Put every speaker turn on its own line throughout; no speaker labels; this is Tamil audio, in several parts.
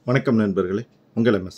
வணக்கம் நண்பர்களே உங்கள் எம்எஸ்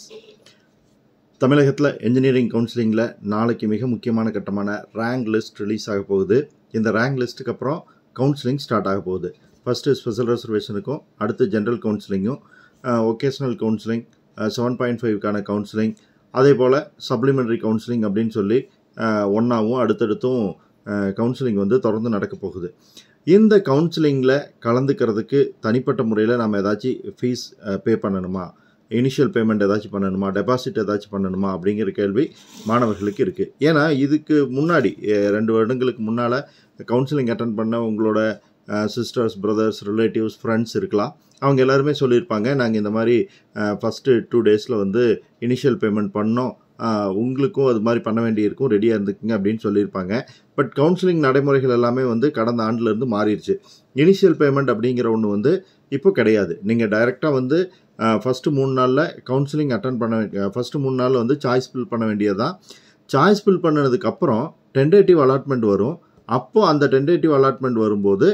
தமிழகத்தில் இன்ஜினியரிங் கவுன்சிலிங்கில் நாளைக்கு மிக முக்கியமான கட்டமான ரேங்க் லிஸ்ட் ரிலீஸ் ஆக போகுது இந்த ரேங்க் லிஸ்ட்டுக்கு அப்புறம் கவுன்சிலிங் ஸ்டார்ட் ஆக போகுது ஃபஸ்ட்டு ஸ்பெஷல் ரெசர்வேஷனுக்கும் அடுத்து ஜென்ரல் கவுன்சிலிங்கும் ஒகேஷ்னல் கவுன்சிலிங் செவன் பாயிண்ட் ஃபைவ்க்கான கவுன்சிலிங் அதே போல் சப்ளிமெண்ட்ரி கவுன்சிலிங் அப்படின்னு சொல்லி ஒன்றாவும் அடுத்தடுத்தும் கவுன்சிலிங் வந்து தொடர்ந்து நடக்க போகுது இந்த கவுன்சிலிங்கில் கலந்துக்கிறதுக்கு தனிப்பட்ட முறையில் நம்ம ஏதாச்சும் ஃபீஸ் பே பண்ணணுமா இனிஷியல் பேமெண்ட் ஏதாச்சும் பண்ணணுமா டெபாசிட் ஏதாச்சும் பண்ணணுமா அப்படிங்கிற கேள்வி மாணவர்களுக்கு இருக்குது ஏன்னா இதுக்கு முன்னாடி அஹ், ரெண்டு வருடங்களுக்கு முன்னால் கவுன்சிலிங் அட்டன் பண்ண உங்களோட சிஸ்டர்ஸ் பிரதர்ஸ் ரிலேட்டிவ்ஸ் ஃப்ரெண்ட்ஸ் இருக்கலாம் அவங்க எல்லாருமே சொல்லியிருப்பாங்க நாங்கள் இந்த மாதிரி ஃபஸ்ட்டு டூ டேஸில் வந்து இனிஷியல் பேமெண்ட் பண்ணோம் அஹ், உங்களுக்கும் அது மாதிரி பண்ண வேண்டியிருக்கும் ரெடியாக இருந்துக்குங்க அப்படின்னு சொல்லியிருப்பாங்க பட் கவுன்சிலிங் நடைமுறைகள் எல்லாமே வந்து கடந்த ஆண்டுலேருந்து மாறிடுச்சு இனிஷியல் பேமெண்ட் அப்படிங்கிற ஒன்று வந்து இப்போ கிடையாது நீங்கள் டைரெக்டாக வந்து ஃபஸ்ட்டு மூணு நாளில் கவுன்சிலிங் அட்டன் பண்ண ஃபஸ்ட்டு மூணு நாளில் வந்து சாய்ஸ் ஃபில் பண்ண வேண்டியதான் சாய்ஸ் ஃபில் பண்ணதுக்கப்புறம் டென்டேட்டிவ் அலாட்மெண்ட் வரும் அப்போது அந்த டென்டேட்டிவ் அலாட்மெண்ட் வரும்போது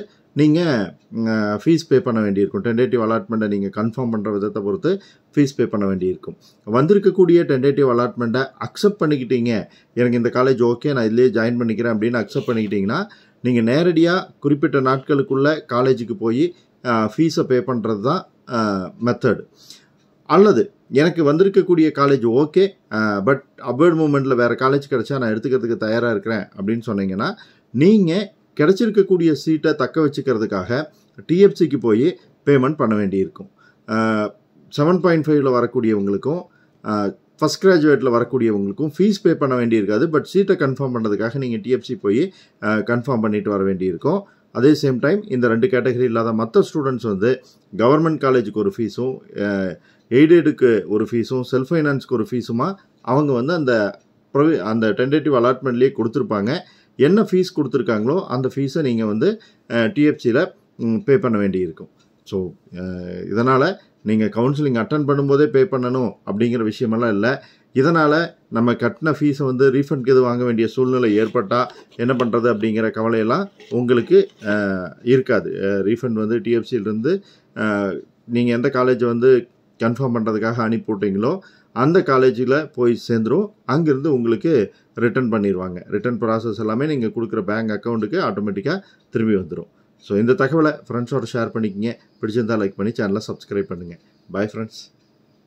நீங்கள் ஃபீஸ் பே பண்ண வேண்டியிருக்கும் டென்டேட்டிவ் அலாட்மெண்ட்டை நீங்கள் கன்ஃபார்ம் பண்ணுற விதத்தை பொறுத்து ஃபீஸ் பே பண்ண வேண்டியிருக்கும் வந்திருக்கக்கூடிய டென்டேட்டிவ் அலாட்மெண்ட்டை அக்செப்ட் பண்ணிக்கிட்டீங்க எனக்கு இந்த காலேஜ் ஓகே நான் இதுலேயே ஜாயின் பண்ணிக்கிறேன் அப்படின்னு அக்செப்ட் பண்ணிக்கிட்டீங்கன்னா நீங்கள் நேரடியாக குறிப்பிட்ட நாட்களுக்குள்ளே காலேஜுக்கு போய் ஃபீஸை பே பண்ணுறது தான் மெத்தட் அல்லது எனக்கு வந்திருக்கக்கூடிய காலேஜ் ஓகே பட் அப்வேர்ட் மூமெண்ட்டில் வேறு காலேஜ் கிடைச்சா நான் எடுத்துக்கிறதுக்கு தயாராக இருக்கிறேன் அப்படின்னு சொன்னீங்கன்னா நீங்கள் கிடைச்சிருக்கக்கூடிய சீட்டை தக்க வச்சுக்கிறதுக்காக டிஎஃப்சிக்கு போய் பேமெண்ட் பண்ண வேண்டியிருக்கும் செவன் பாயிண்ட் ஃபைவ்ல வரக்கூடியவங்களுக்கும் ஃபஸ்ட் கிராஜுவேட்டில் வரக்கூடியவங்களுக்கும் ஃபீஸ் பே பண்ண வேண்டியிருக்காது பட் சீட்டை கன்ஃபார்ம் பண்ணுறதுக்காக நீங்கள் டிஎஃப்சி போய் கன்ஃபார்ம் பண்ணிட்டு வர வேண்டியிருக்கும் அதே சேம் டைம் இந்த ரெண்டு கேட்டகரி இல்லாத மற்ற ஸ்டூடெண்ட்ஸ் வந்து கவர்மெண்ட் காலேஜுக்கு ஒரு ஃபீஸும் எய்டடுக்கு ஒரு ஃபீஸும் செல்ஃப் ஃபைனான்ஸ்க்கு ஒரு ஃபீஸுமா அவங்க வந்து அந்த ப்ரொவி அந்த டென்டேட்டிவ் அலாட்மெண்ட்லேயே கொடுத்துருப்பாங்க என்ன ஃபீஸ் கொடுத்துருக்காங்களோ அந்த ஃபீஸை நீங்கள் வந்து டிஎஃப்சியில் பே பண்ண வேண்டியிருக்கும் ஸோ இதனால் நீங்கள் கவுன்சிலிங் அட்டன் பண்ணும்போதே பே பண்ணணும் அப்படிங்கிற விஷயமெல்லாம் இல்லை இதனால் நம்ம கட்டின ஃபீஸை வந்து ரீஃபண்ட் எது வாங்க வேண்டிய சூழ்நிலை ஏற்பட்டால் என்ன பண்ணுறது அப்படிங்கிற கவலையெல்லாம் உங்களுக்கு அஹ், இருக்காது ரீஃபண்ட் வந்து டிஎஃப்சியிலேருந்து நீங்கள் எந்த காலேஜை வந்து கன்ஃபார்ம் பண்ணுறதுக்காக அனுப்பி விட்டீங்களோ அந்த காலேஜில் போய் சேர்ந்துரும் அங்கேருந்து உங்களுக்கு ரிட்டர்ன் பண்ணிடுவாங்க ரிட்டர்ன் ப்ராசஸ் எல்லாமே நீங்கள் கொடுக்குற பேங்க் அக்கௌண்ட்டுக்கு ஆட்டோமேட்டிக்காக திரும்பி வந்துடும் ஸோ இந்த தகவலை ஃப்ரெண்ட்ஸோட ஷேர் பண்ணிக்கிங்க பிடிச்சிருந்தா லைக் பண்ணி சேனலை சப்ஸ்கிரைப் பண்ணுங்கள் பை ஃப்ரெண்ட்ஸ்